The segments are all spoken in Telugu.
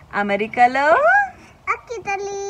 అమెరికాలో అక్కి తల్లి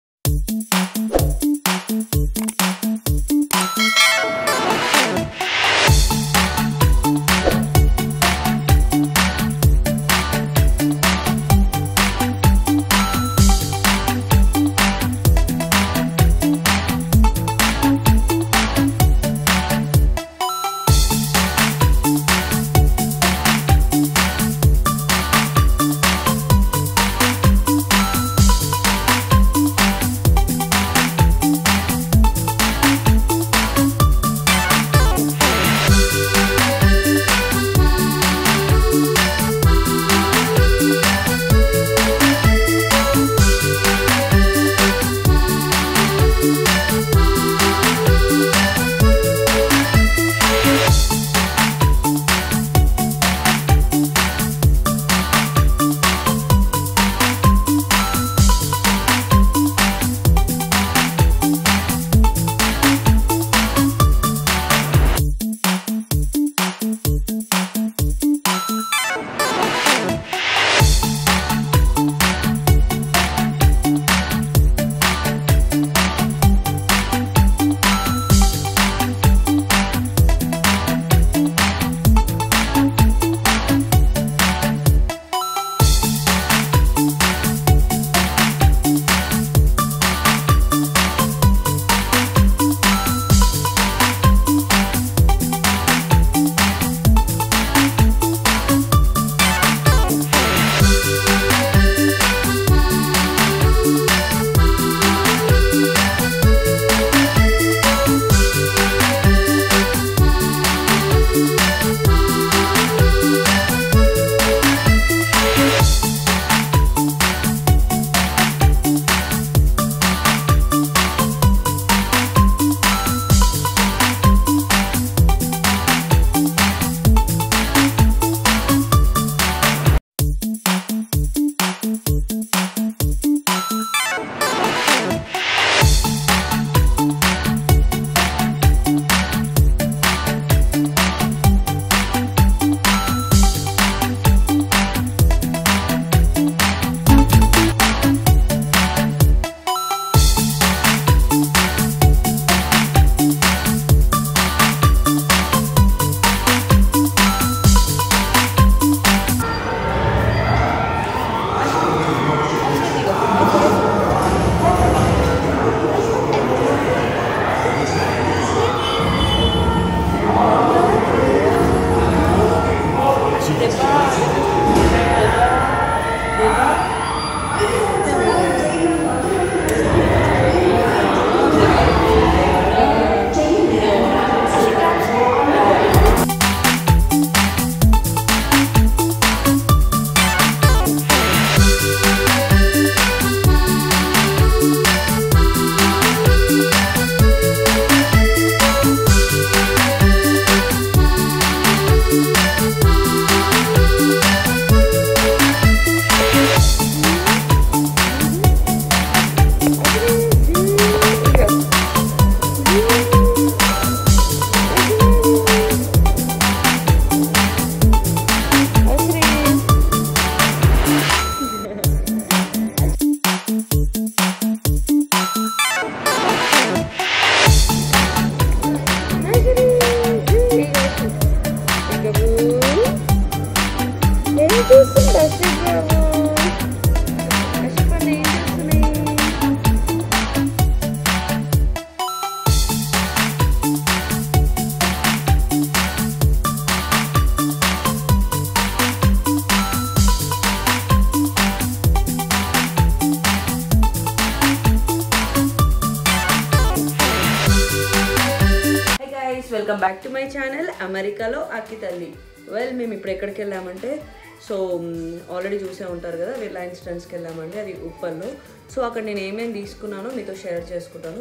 welcome back to my channel అమెరికాలో అక్కి తల్లి వెల్ మేము ఇప్పుడు ఎక్కడికి వెళ్ళామంటే సో ఆల్రెడీ చూసే ఉంటారు కదా రిలయన్స్ ట్రెండ్స్కి వెళ్ళామండి అది ఉప్పల్లో సో అక్కడ నేను ఏమేమి తీసుకున్నానో మీతో షేర్ చేసుకుంటాను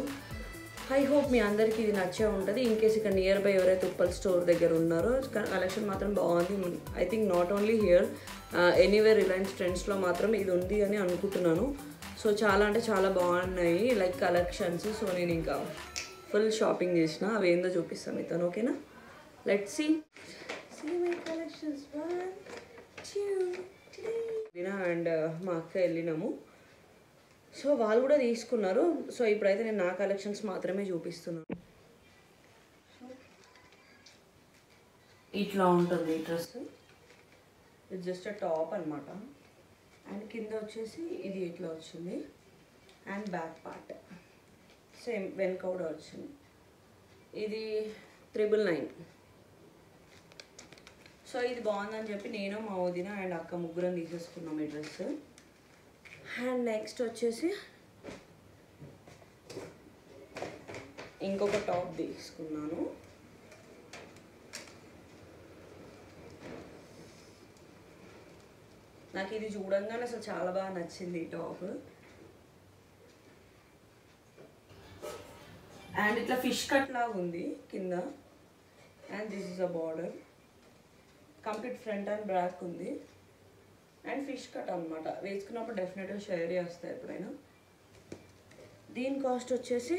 ఐ హోప్ మీ అందరికీ ఇది నచ్చే ఉంటుంది ఇన్ కేస్ ఇక్కడ నియర్ బై ఎవరైతే ఉప్పల్ స్టోర్ దగ్గర ఉన్నారో కలెక్షన్ మాత్రం బాగుంది I think not only here anywhere Reliance ట్రెండ్స్లో మాత్రం ఇది ఉంది అని అనుకుంటున్నాను సో చాలా అంటే చాలా బాగున్నాయి లైక్ కలెక్షన్స్ సో నేను ఇంకా ఫుల్ షాపింగ్ చేసిన అవి ఏందో చూపిస్తాను మీతో ఓకేనా let's see my collections one two three and మా అక్క వెళ్ళినాము సో వాళ్ళు కూడా తీసుకున్నారు సో ఇప్పుడైతే నేను నా కలెక్షన్స్ మాత్రమే చూపిస్తున్నాను ఇట్లా ఉంటుంది ఈ డ్రెస్ ఇది జస్ట్ టాప్ అనమాట అండ్ కింద వచ్చేసి ఇది ఇట్లా వచ్చింది అండ్ బ్యాక్ పార్ట్ సేమ్ వెనుక కూడా వచ్చింది ఇది త్రిబుల్ నైన్ సో ఇది బాగుందని చెప్పి నేను మా వదిన అండ్ అక్క ముగ్గురం తీసేసుకున్నాం ఈ డ్రెస్ అండ్ నెక్స్ట్ వచ్చేసి ఇంకొక టాప్ తీసుకున్నాను నాకు ఇది చూడంగానే అసలు చాలా బాగా నచ్చింది ఈ టాప్ అండ్ ఇట్లా ఫిష్ కట్ లాగా ఉంది కింద and this is a border complete front and back ఉంది అండ్ ఫిష్ కట్ అనమాట వేసుకున్నప్పుడు డెఫినెట్గా షేర్ చేస్తాయి ఎప్పుడైనా దీని కాస్ట్ వచ్చేసి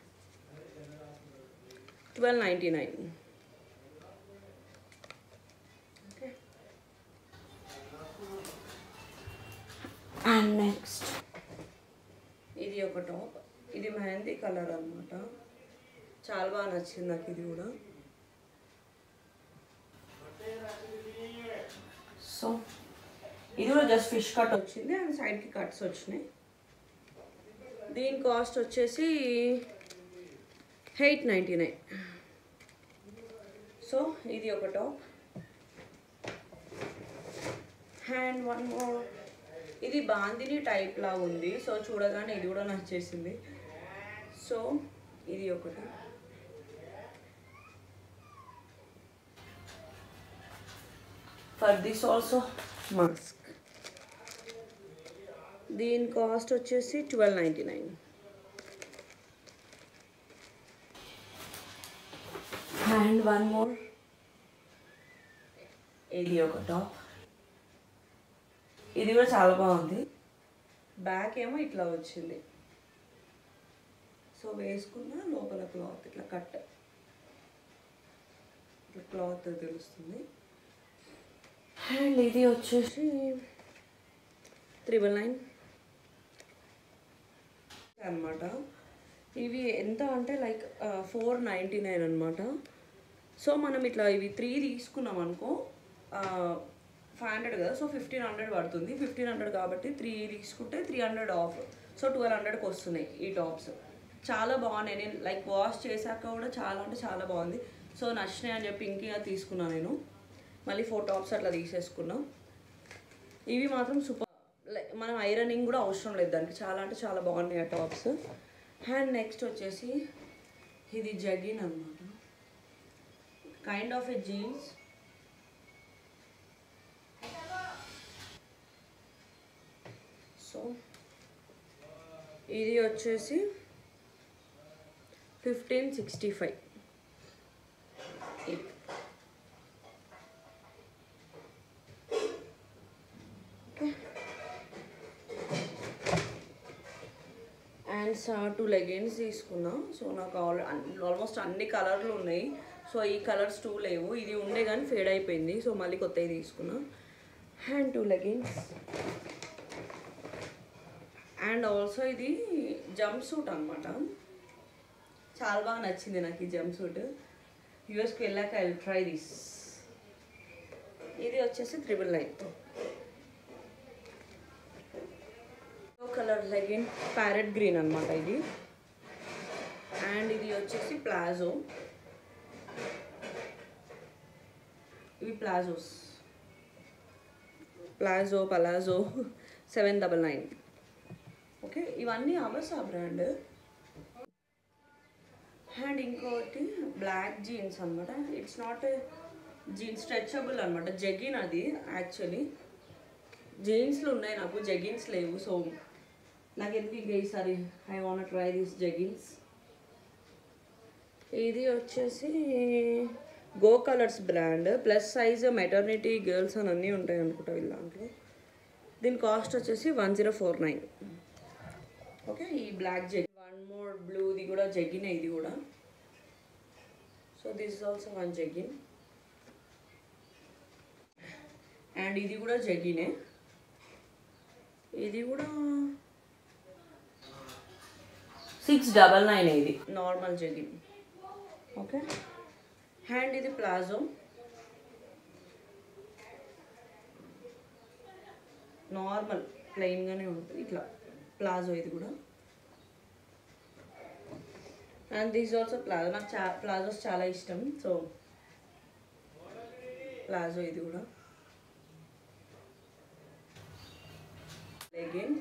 twelve ninety nine okay and next ఇది ఒక టాప్ ఇది మెహందీ కలర్ అనమాట చాలా బాగా నచ్చింది నాకు ఇది కూడా సో ఇది కూడా జస్ట్ ఫిష్ కట్ వచ్చింది అండ్ సైడ్కి కట్స్ వచ్చినాయి దీని కాస్ట్ వచ్చేసి ఎయిట్ నైంటీ నైన్ సో ఇది ఒక టాప్ అండ్ వన్ మోర్ ఇది బాందిని టైప్ లా ఉంది సో చూడగానే ఇది కూడా నచ్చేసింది సో ఇది ఒకటి ఫర్ దిస్ ఆల్సో మాస్క్ దీని కాస్ట్ వచ్చేసి twelve ninety nine and one more ఇది ఒక టాప్ ఇది కూడా చాలా బాగుంది బ్యాక్ ఏమో ఇట్లా వచ్చింది సో వేసుకున్న లోపల క్లాత్ ఇట్లా కట్ ఇట్లా క్లాత్ తెలుస్తుంది అండ్ ఇది వచ్చేసి త్రిబుల్ నైన్ అనమాట ఇవి ఎంత అంటే లైక్ ఫోర్ నైంటీ నైన్ అనమాట సో మనం ఇట్లా ఇవి త్రీ తీసుకున్నాం అనుకో ఫైవ్ హండ్రెడ్ కదా సో ఫిఫ్టీన్ హండ్రెడ్ పడుతుంది ఫిఫ్టీన్ హండ్రెడ్ కాబట్టి త్రీ తీసుకుంటే three hundred off so twelve హండ్రెడ్కి వస్తున్నాయి ఈ టాప్స్ చాలా బాగున్నాయి నేను లైక్ వాష్ చేశాక కూడా చాలా అంటే చాలా బాగుంది సో నచ్చినాయి అని చెప్పి ఇంకే తీసుకున్నాను నేను మళ్ళీ ఫోర్ టాప్స్ అట్లా తీసేసుకున్నాం ఇవి మాత్రం సూపర్ లైక్ మనం ఐరనింగ్ కూడా అవసరం లేదు దానికి చాలా అంటే చాలా బాగున్నాయి ఆ టాప్స్ అండ్ నెక్స్ట్ వచ్చేసి ఇది జగిన్ అనమాట kind of a jeans so ఇది వచ్చేసి fifteen sixty five and two leggings తీసుకున్నా సో నాకు ఆల్ ఆల్మోస్ట్ అన్ని కలర్లు ఉన్నాయి సో ఈ కలర్స్ టూ లేవు ఇది ఉండే కానీ ఫేడ్ అయిపోయింది సో మళ్ళీ కొత్తవి తీసుకున్నా and two leggings and also ఇది జంప్ సూట్ అనమాట చాలా బాగా నచ్చింది నాకు ఈ జంప్ సూట్ యూఎస్కి వెళ్ళాక ఐ ట్రై దిస్ ఇది వచ్చేసి triple nine colour legging parrot green అనమాట ఇది అండ్ ఇది వచ్చేసి ప్లాజో ఇవి palazzos palazzo palazzo seven double nine okay ఇవన్నీ అవర్స్ ఆ బ్రాండ్ అండ్ ఇంకోటి బ్లాక్ జీన్స్ అనమాట ఇట్స్ నాట్ జీన్స్ స్ట్రెచబుల్ అనమాట జగిన్ అది యాక్చువల్లీ జీన్స్లు ఉన్నాయి నాకు జగిన్స్ లేవు సో నాకు ఎందుకు ఇంకా ఈసారి I want try this jeggings ఇది వచ్చేసి Go Colors brand plus size maternity girls అని అన్నీ ఉంటాయి అనుకుంటా వీళ్ళ దాంట్లో దీని కాస్ట్ వచ్చేసి one zero four nine okay ఈ బ్లాక్ జెగ్ వన్ మోర్ బ్లూది కూడా జగ్గిన్ ఇది కూడా so this is also one jegging and ఇది కూడా జగ్గినే ఇది కూడా సిక్స్ డబల్ నైన్ ఇది నార్మల్ జగిన్ ఓకే హ్యాండ్ ఇది ప్లాజో నార్మల్ ప్లెయిన్గానే ఉంటుంది ఇట్లా ప్లాజో ఇది కూడా అండ్ దిస్ ఆల్సో ప్లాజో నాకు చా ప్లాజోస్ చాలా ఇష్టం సో ప్లాజో ఇది కూడా అగైన్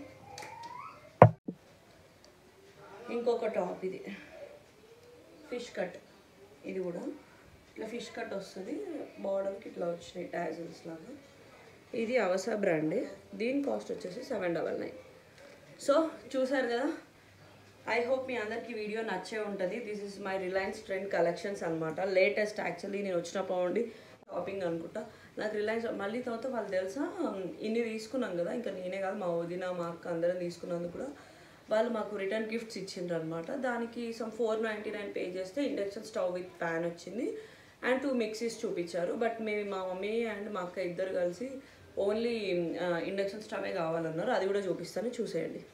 ఇంకొక టాప్ ఇది ఫిష్ కట్ ఇది కూడా ఇట్లా ఫిష్ కట్ వస్తుంది బార్డర్కి ఇట్లా వచ్చినాయి టాజల్స్ లాగా ఇది అవసా బ్రాండే దీని కాస్ట్ వచ్చేసి సెవెన్ డబల్ నైన్ సో చూసారు కదా ఐ హోప్ మీ అందరికీ వీడియో నచ్చే ఉంటుంది this is my Reliance trend collections అనమాట లేటెస్ట్ యాక్చువల్లీ నేను వచ్చినప్పుడు ఉండి షాపింగ్ అనుకుంటా నాకు రిలయన్స్ మళ్ళీ తర్వాత వాళ్ళు తెలుసా ఇన్ని తీసుకున్నాం కదా ఇంకా నేనే కాదు మా వదిన మా అక్క అందరం తీసుకున్నందుకు కూడా వాళ్ళు మాకు రిటర్న్ గిఫ్ట్స్ ఇచ్చిండ్రు అనమాట దానికి some four ninety nine pay చేస్తే ఇండక్షన్ స్టవ్ విత్ ప్యాన్ వచ్చింది అండ్ టూ మిక్సీస్ చూపించారు బట్ మేము మా మమ్మీ అండ్ మా అక్క ఇద్దరు కలిసి ఓన్లీ ఇండక్షన్ స్టవే కావాలన్నారు అది కూడా చూపిస్తాను చూసేయండి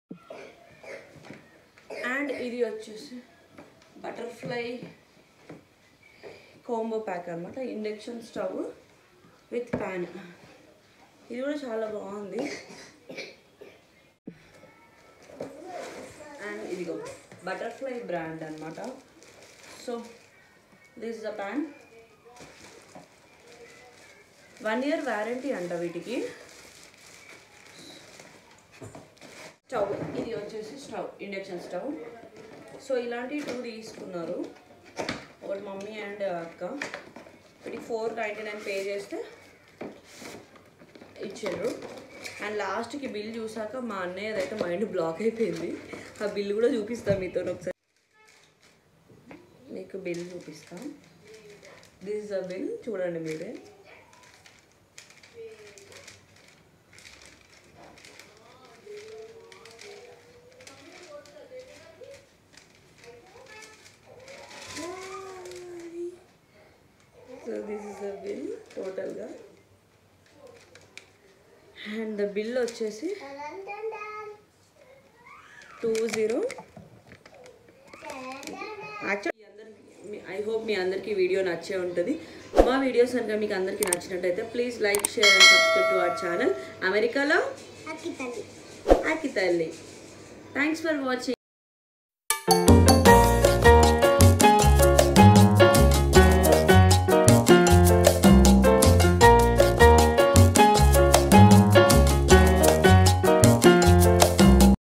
అండ్ ఇది వచ్చేసి బటర్ఫ్లై కోంబో ప్యాక్ అనమాట ఇండక్షన్ స్టవ్ విత్ ప్యాన్ ఇది కూడా చాలా బాగుంది అండ్ ఇదిగో బటర్ఫ్లై బ్రాండ్ అనమాట so this is the pan one year warranty అంట వీటికి స్టవ్ ఇది వచ్చేసి స్టవ్ ఇండక్షన్ స్టవ్ సో ఇలాంటి టూ తీసుకున్నారు ఒకటి మమ్మీ అండ్ అక్క వీటికి ఫోర్ నైంటీ నైన్ పే చేస్తే ఇచ్చారు అండ్ లాస్ట్కి బిల్ చూసాక మా అన్నయ్య అయితే మైండ్ బ్లాక్ అయిపోయింది ఆ బిల్ కూడా చూపిస్తాను మీతో ఒకసారి మీకు బిల్ చూపిస్తాం దిస్ ఇస్ అ బిల్ చూడండి మీరే so this is the bill టోటల్గా అండ్ ద బిల్ వచ్చేసి టూ జీరో యాక్చువల్లీ అందరికి ఐ హోప్ మీ అందరికీ వీడియో నచ్చే ఉంటుంది మా వీడియోస్ కనుక మీకు అందరికీ నచ్చినట్టయితే please like share and subscribe to our channel అమెరికాలో అక్కి తల్లి ఆకి తల్లి థ్యాంక్స్ ఫర్ వాచింగ్